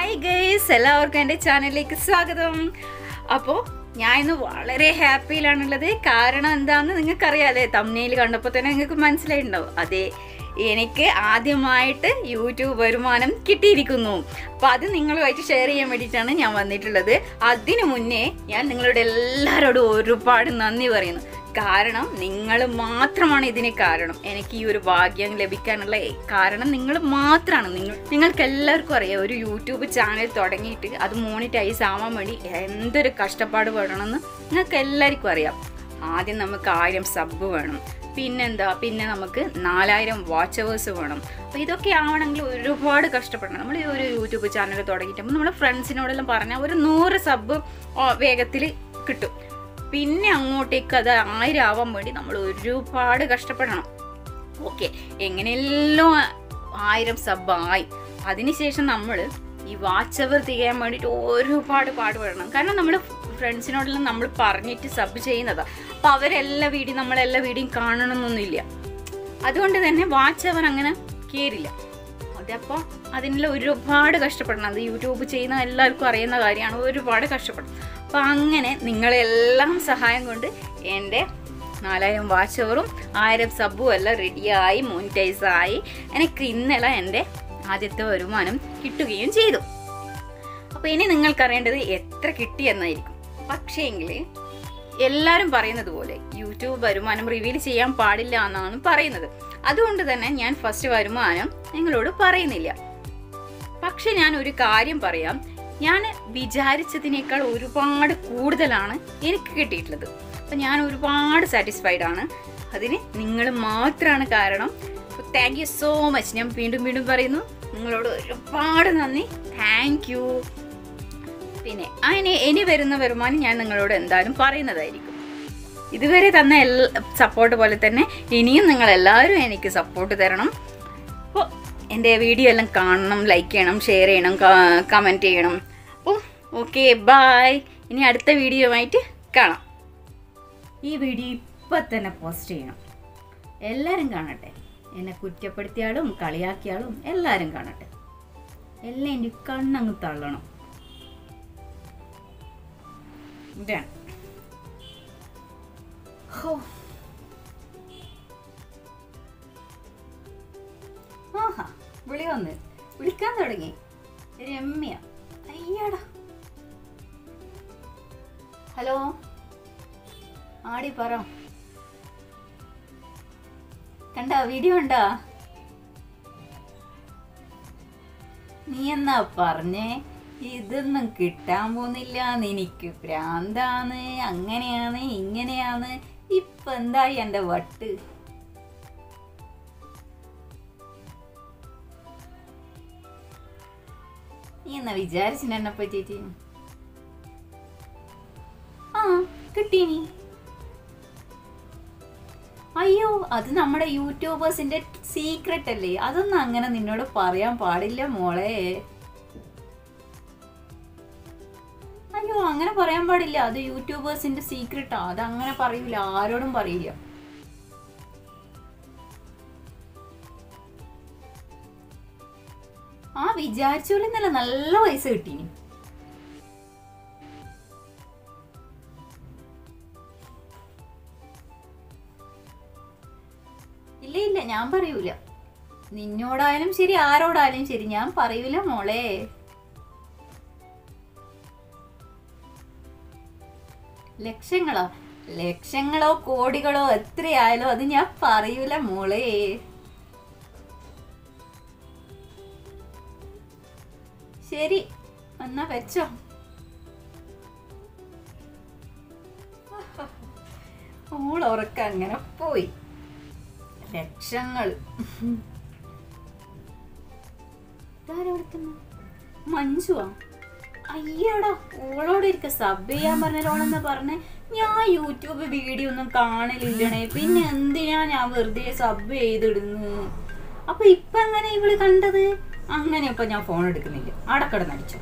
hi guys എല്ലാവർക്കും എൻ്റെ ചാനലിലേക്ക് സ്വാഗതം അപ്പോൾ ഞാൻ ഇന്ന് വളരെ ഹാപ്പിയിലാണുള്ളത് കാരണം എന്താണെന്ന് നിങ്ങൾക്കറിയാലേ തമ്മിൽ കണ്ടപ്പോൾ തന്നെ നിങ്ങൾക്ക് മനസ്സിലായിട്ടുണ്ടാവും അതെ എനിക്ക് ആദ്യമായിട്ട് യൂട്യൂബ് വരുമാനം കിട്ടിയിരിക്കുന്നു അപ്പോൾ അത് നിങ്ങളുമായിട്ട് ഷെയർ ചെയ്യാൻ വേണ്ടിയിട്ടാണ് ഞാൻ വന്നിട്ടുള്ളത് അതിനു മുന്നേ ഞാൻ നിങ്ങളുടെ എല്ലാവരോടും ഒരുപാട് നന്ദി പറയുന്നു കാരണം നിങ്ങൾ മാത്രമാണ് ഇതിന് കാരണം എനിക്ക് ഈ ഒരു ഭാഗ്യം ലഭിക്കാനുള്ള കാരണം നിങ്ങൾ മാത്രമാണ് നിങ്ങൾ നിങ്ങൾക്ക് എല്ലാവർക്കും അറിയാം ഒരു യൂട്യൂബ് ചാനൽ തുടങ്ങിയിട്ട് അത് മോണിറ്റൈസ് ആവാൻ വേണ്ടി എന്തൊരു കഷ്ടപ്പാട് പെടണമെന്ന് നിങ്ങൾക്ക് എല്ലാവർക്കും അറിയാം ആദ്യം നമുക്ക് ആയിരം സബ് വേണം പിന്നെന്താ പിന്നെ നമുക്ക് നാലായിരം വാച്ച് അവേഴ്സ് വേണം അപ്പോൾ ഇതൊക്കെ ആവണമെങ്കിൽ ഒരുപാട് കഷ്ടപ്പെടണം നമ്മൾ ഈ ഒരു യൂട്യൂബ് ചാനൽ തുടങ്ങിയിട്ട് നമ്മുടെ ഫ്രണ്ട്സിനോടെല്ലാം പറഞ്ഞാൽ ഒരു നൂറ് സബ് വേഗത്തിൽ കിട്ടും പിന്നെ അങ്ങോട്ടേക്ക് അത് ആയിരം ആവാൻ വേണ്ടി നമ്മൾ ഒരുപാട് കഷ്ടപ്പെടണം ഓക്കെ എങ്ങനെയെല്ലാം ആയിരം സബ് ആയി അതിനുശേഷം നമ്മൾ ഈ വാച്ച് അവർ തികയാൻ വേണ്ടിയിട്ട് ഒരുപാട് പാടുപെടണം കാരണം നമ്മൾ ഫ്രണ്ട്സിനോടെല്ലാം നമ്മൾ പറഞ്ഞിട്ട് സബ് ചെയ്യുന്നതാണ് അപ്പോൾ അവരെല്ലാ വീഡിയോ നമ്മളെല്ലാ വീഡിയോയും കാണണമെന്നൊന്നുമില്ല അതുകൊണ്ട് തന്നെ വാച്ച് അവർ അങ്ങനെ കയറില്ല അതപ്പോൾ അതിനുള്ള ഒരുപാട് കഷ്ടപ്പെടണം അത് യൂട്യൂബ് ചെയ്യുന്ന എല്ലാവർക്കും അറിയുന്ന കാര്യമാണ് ഒരുപാട് കഷ്ടപ്പെടണം അപ്പോൾ അങ്ങനെ നിങ്ങളെല്ലാം സഹായം കൊണ്ട് എൻ്റെ നാലായിരം വാച്ച് അവറും ആയിരം സബും എല്ലാം റെഡിയായി മോണിറ്റൈസായി എനിക്ക് ഇന്നലെ എൻ്റെ ആദ്യത്തെ വരുമാനം കിട്ടുകയും ചെയ്തു അപ്പോൾ ഇനി നിങ്ങൾക്കറിയേണ്ടത് എത്ര കിട്ടി എന്നായിരിക്കും പക്ഷേങ്കിൽ എല്ലാവരും പറയുന്നത് പോലെ യൂട്യൂബ് വരുമാനം റിവീൽ ചെയ്യാൻ പാടില്ല എന്നാണ് പറയുന്നത് അതുകൊണ്ട് തന്നെ ഞാൻ ഫസ്റ്റ് വരുമാനം നിങ്ങളോട് പറയുന്നില്ല പക്ഷെ ഞാൻ ഒരു കാര്യം പറയാം ഞാൻ വിചാരിച്ചതിനേക്കാൾ ഒരുപാട് കൂടുതലാണ് എനിക്ക് കിട്ടിയിട്ടുള്ളത് അപ്പം ഞാൻ ഒരുപാട് സാറ്റിസ്ഫൈഡ് ആണ് അതിന് നിങ്ങൾ മാത്രമാണ് കാരണം താങ്ക് യു സോ മച്ച് ഞാൻ വീണ്ടും വീണ്ടും പറയുന്നു നിങ്ങളോട് ഒരുപാട് നന്ദി താങ്ക് യു പിന്നെ അതിന് ഇനി വരുന്ന വരുമാനം ഞാൻ നിങ്ങളോട് എന്തായാലും പറയുന്നതായിരിക്കും ഇതുവരെ തന്ന എല്ലാ സപ്പോർട്ട് പോലെ തന്നെ ഇനിയും നിങ്ങൾ എല്ലാവരും എനിക്ക് സപ്പോർട്ട് തരണം അപ്പോൾ എൻ്റെ വീഡിയോ എല്ലാം കാണണം ലൈക്ക് ചെയ്യണം ഷെയർ ചെയ്യണം കമൻറ്റ് ചെയ്യണം അപ്പോൾ ഓക്കെ ബായ് ഇനി അടുത്ത വീഡിയോ ആയിട്ട് കാണാം ഈ വീഡിയോ ഇപ്പം തന്നെ പോസ്റ്റ് ചെയ്യണം എല്ലാവരും കാണട്ടെ എന്നെ കുറ്റപ്പെടുത്തിയാലും കളിയാക്കിയാലും എല്ലാവരും കാണട്ടെ എല്ലാം എൻ്റെ കണ്ണങ്ങ് തള്ളണം ഇതാണ് ഹോ ആഹാ വിളി വന്ന് വിളിക്കാൻ തുടങ്ങി രമ്യ അയ്യാടാ ഹലോ ആടി പറ കണ്ട വീഡിയോ ഉണ്ടോ നീ എന്നാ പറഞ്ഞേ ഇതൊന്നും കിട്ടാൻ പോകുന്നില്ല എനിക്ക് ഭ്രാന്താന്ന് അങ്ങനെയാണ് ഇങ്ങനെയാണ് ഇപ്പൊ എന്തായി എന്റെ വട്ട് നീ എന്നാ വിചാരിച്ചിന് എന്നെ പറ്റിയിട്ട് ആ കിട്ടീനി അയ്യോ അത് നമ്മുടെ യൂട്യൂബേഴ്സിന്റെ സീക്രട്ട് അല്ലേ അതൊന്നും അങ്ങനെ നിന്നോട് പറയാൻ പാടില്ല മോളെ അയ്യോ അങ്ങനെ പറയാൻ പാടില്ല അത് യൂട്യൂബേഴ്സിന്റെ സീക്രട്ടാ അത് അങ്ങനെ പറയൂല ആരോടും പറയില്ല ആ വിചാരിച്ചോലെന്നല്ല നല്ല പൈസ കിട്ടീനി ഇല്ല ഇല്ല ഞാൻ പറയൂല നിന്നോടായാലും ശരി ആരോടായാലും ശരി ഞാൻ പറയൂല മോളെ ലക്ഷങ്ങളോ ലക്ഷങ്ങളോ കോടികളോ എത്രയായാലും അത് ഞാൻ പറയൂല മോളെ ശരി എന്നാ വെച്ചോ മോൾ ഉറക്ക അങ്ങനെ പോയി ലക്ഷങ്ങൾ മഞ്ജുവാ അയ്യടാ ഓളോട് ഇരിക്ക സബ് ചെയ്യാൻ പറഞ്ഞോളെന്ന് പറഞ്ഞ് ഞാൻ യൂട്യൂബ് വീഡിയോ ഒന്നും കാണലില്ലണേ പിന്നെ എന്തിനാ ഞാൻ വെറുതെ സബ് ചെയ്തിടുന്നു അപ്പൊ ഇപ്പൊ എങ്ങനെ ഇവള് കണ്ടത് അങ്ങനെ ഇപ്പൊ ഞാൻ ഫോൺ എടുക്കുന്നില്ല അടക്കടന്നടിച്ചു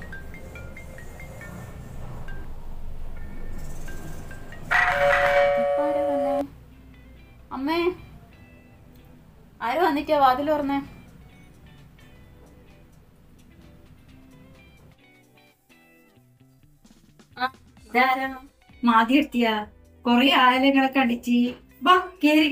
അമ്മേ ആര് വന്നിട്ടാ വാതിൽ പറഞ്ഞേ ഇതാരാ മാതി എടുത്തിയ കൊറേ ആലങ്ങളെ കണ്ടിച്ച് വാ കേറി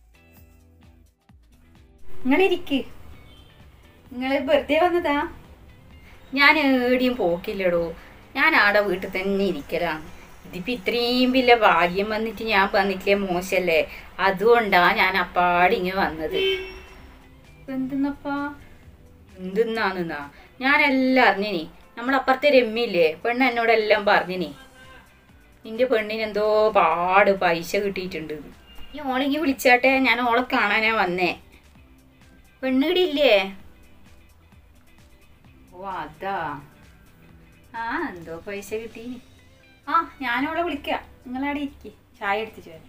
നിങ്ങളിരിക്ക് നിങ്ങള് വെറുതെ വന്നതാ ഞാൻ ഏടിയും പോക്കില്ലടോ ഞാൻ ആടെ വീട്ടിൽ തന്നെ ഇരിക്കലാണ് ഇതിപ്പോ ഇത്രയും വലിയ ഭാഗ്യം വന്നിട്ട് ഞാൻ വന്നിട്ടില്ലേ മോശല്ലേ അതുകൊണ്ടാ ഞാൻ അപ്പാടിങ്ങ് വന്നത് എന്തെന്നപ്പാ എന്തെന്നാണെന്നാ ഞാനെല്ലാം അറിഞ്ഞിനി നമ്മളപ്പുറത്തെ രമ്യയില്ലേ പെണ്ണ് എന്നോടെല്ലാം പറഞ്ഞിനി നിന്റെ പെണ്ണിന് എന്തോ പാട് പൈസ കിട്ടിയിട്ടുണ്ട് ഈ ഓളിങ്ങി വിളിച്ചാട്ടെ ഞാൻ ഓളെ കാണാനാ വന്നേ പെണ്ണുകിടിയില്ലേ ഓ അതാ ആ എന്തോ പൈസ കിട്ടി ആ ഞാനോളെ വിളിക്കാം നിങ്ങളവിടെ ഇരിക്ക് ചായ എടുത്തിട്ട് വരാം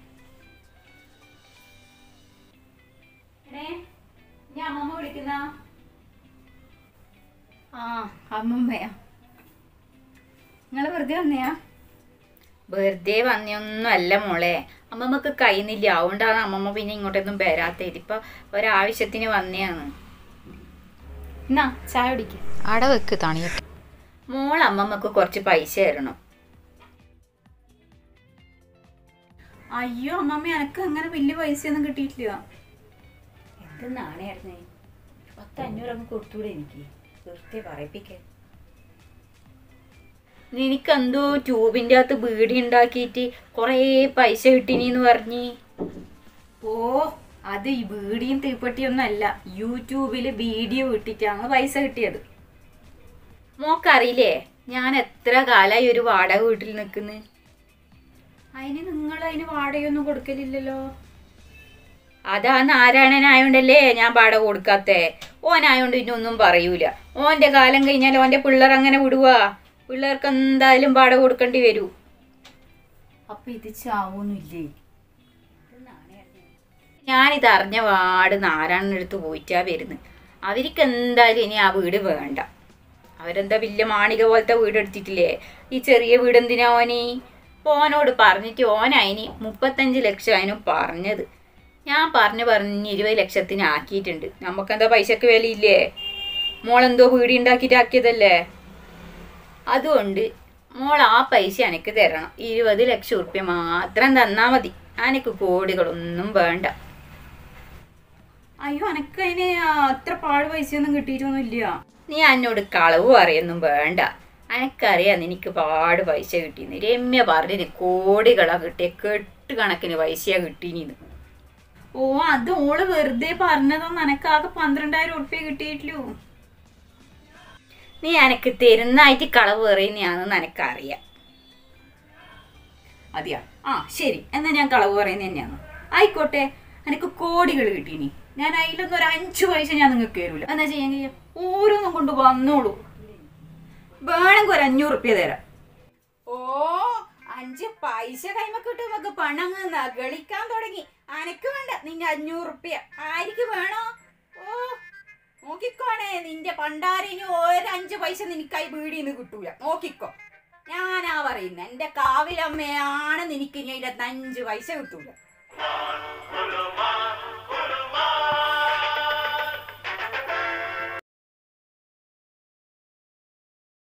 എടേ ഞാൻ അമ്മമ്മ വിളിക്കുന്ന ആ അമ്മമ്മയാ നിങ്ങൾ വെറുതെ വന്നയാ വെറുതെ വന്നൊന്നും അല്ല മോളെ അമ്മമ്മക്ക് കഴിയുന്നില്ല അതുകൊണ്ടാണ് അമ്മമ്മ പിന്നെ ഇങ്ങോട്ടൊന്നും വരാത്തത് ഇതിപ്പോ ഒരാവശ്യത്തിന് വന്നെയാണ് എന്നാ ചായ കുടിക്ക അവിടെ വെക്ക് തണിയിട്ട് മോൾ അമ്മമ്മക്ക് കുറച്ച് പൈസ തരണം അയ്യോ അമ്മമ്മ എനക്ക് അങ്ങനെ വലിയ പൈസയൊന്നും കിട്ടിയിട്ടില്ല എന്ത് നാണയായിരുന്നേ പത്ത് അഞ്ഞൂറ് അങ്ങ് കൊടുത്തൂടെ എനിക്ക് വെറുതെ പറയിപ്പിക്കാൻ നിനക്കെന്തോ ട്യൂബിൻ്റെ അകത്ത് ബീഡി ഉണ്ടാക്കിയിട്ട് കുറേ പൈസ കിട്ടിനീന്ന് പറഞ്ഞ് ഓ അത് ഈ ബീഡിയും തീപ്പെട്ടിയൊന്നും അല്ല യൂട്യൂബിൽ വീഡിയോ ഇട്ടിട്ടാണ് പൈസ കിട്ടിയത് മോക്കറിയില്ലേ ഞാൻ എത്ര കാലമായി ഒരു വാടക വീട്ടിൽ നിൽക്കുന്നു അതിന് നിങ്ങൾ അതിന് വാടകയൊന്നും കൊടുക്കലില്ലല്ലോ അതാ നാരായണനായോണ്ടല്ലേ ഞാൻ വാടക കൊടുക്കാത്തേ ഓനായോണ്ട് ഇന്നൊന്നും പറയൂല ഓന്റെ കാലം കഴിഞ്ഞാൽ ഓന്റെ പിള്ളേർ അങ്ങനെ വിടുവാ പിള്ളേർക്ക് എന്തായാലും വാടക കൊടുക്കേണ്ടി വരൂ അപ്പൊ ഇത് ചാവൊന്നുമില്ലേ ഞാനിത് അറിഞ്ഞ പാട് നാരായണനടുത്ത് പോയിട്ടാ വരുന്നത് അവർക്ക് എന്തായാലും ഇനി ആ വീട് വേണ്ട അവരെന്താ വലിയ മാണിക പോലത്തെ വീട് എടുത്തിട്ടില്ലേ ഈ ചെറിയ വീട് എന്തിനാ ഓനി ഓനോട് പറഞ്ഞിട്ട് ഓനതിന് മുപ്പത്തഞ്ച് ലക്ഷം അതിന് പറഞ്ഞത് ഞാൻ പറഞ്ഞു പറഞ്ഞ് ഇരുപത് ലക്ഷത്തിന് ആക്കിയിട്ടുണ്ട് നമുക്കെന്താ പൈസക്ക് വിലയില്ലേ മോളെന്തോ വീട് ഉണ്ടാക്കിയിട്ട് ആക്കിയതല്ലേ അതുകൊണ്ട് മോൾ ആ പൈസ എനിക്ക് തരണം ഇരുപത് ലക്ഷം ഉറുപ്യ മാത്രം തന്നാ മതി എനിക്ക് കോടികളൊന്നും വേണ്ട അയ്യോ എനക്ക് അതിന് അത്ര പാട് പൈസയൊന്നും കിട്ടിയിട്ടൊന്നുമില്ല നീ എന്നോട് കളവ് പറയൊന്നും വേണ്ട എനക്കറിയാം നിനക്ക് പാട് പൈസ കിട്ടിയെന്ന് രമ്യ പറഞ്ഞിന് കോടികളാ കിട്ടിയ കെട്ട് കണക്കിന് പൈസയാ കിട്ടീനിന്ന് ഓ അത് ഓള് വെറുതെ പറഞ്ഞതൊന്നും എനക്കാകെ പന്ത്രണ്ടായിരം ഉറുപ്പ്യ കിട്ടിയിട്ടില്ലൂ നീ എനക്ക് തരുന്നായിട്ട് കളവ് പറയുന്നതാണെന്ന് എനക്കറിയാം അതെയാ ആ ശരി എന്നാ ഞാൻ കളവ് പറയുന്നത് തന്നെയാണ് ആയിക്കോട്ടെ എനിക്ക് കോടികൾ കിട്ടീനി ഞാൻ അതിലൊന്നും ഒരു അഞ്ചു പൈസ ഞാൻ നിങ്ങൾക്ക് തരൂല എന്നാ ചെയ്യാൻ കഴിയാ ഓരോന്നും കൊണ്ട് വന്നോളൂ വേണമെങ്കിൽ ഒരു അഞ്ഞൂറ് റുപ്യ തരാം ഓ അഞ്ച് പൈസ കൈമ കിട്ടും നമുക്ക് പണം കളിക്കാൻ തുടങ്ങി അനക്ക് വേണ്ട നിന്റെ അഞ്ഞൂറ് റുപ്യ ആർക്ക് വേണോ ഓ നോക്കിക്കോണേ നിന്റെ പണ്ടാരിന് ഒരു അഞ്ച് പൈസ നിനക്കായി വീടിന്ന് കിട്ടൂല നോക്കിക്കോ ഞാനാ പറയുന്നത് എന്റെ കാവിലമ്മയാണ് നിനക്ക് ഇനി അതിന്റെ അഞ്ച് പൈസ കിട്ടൂല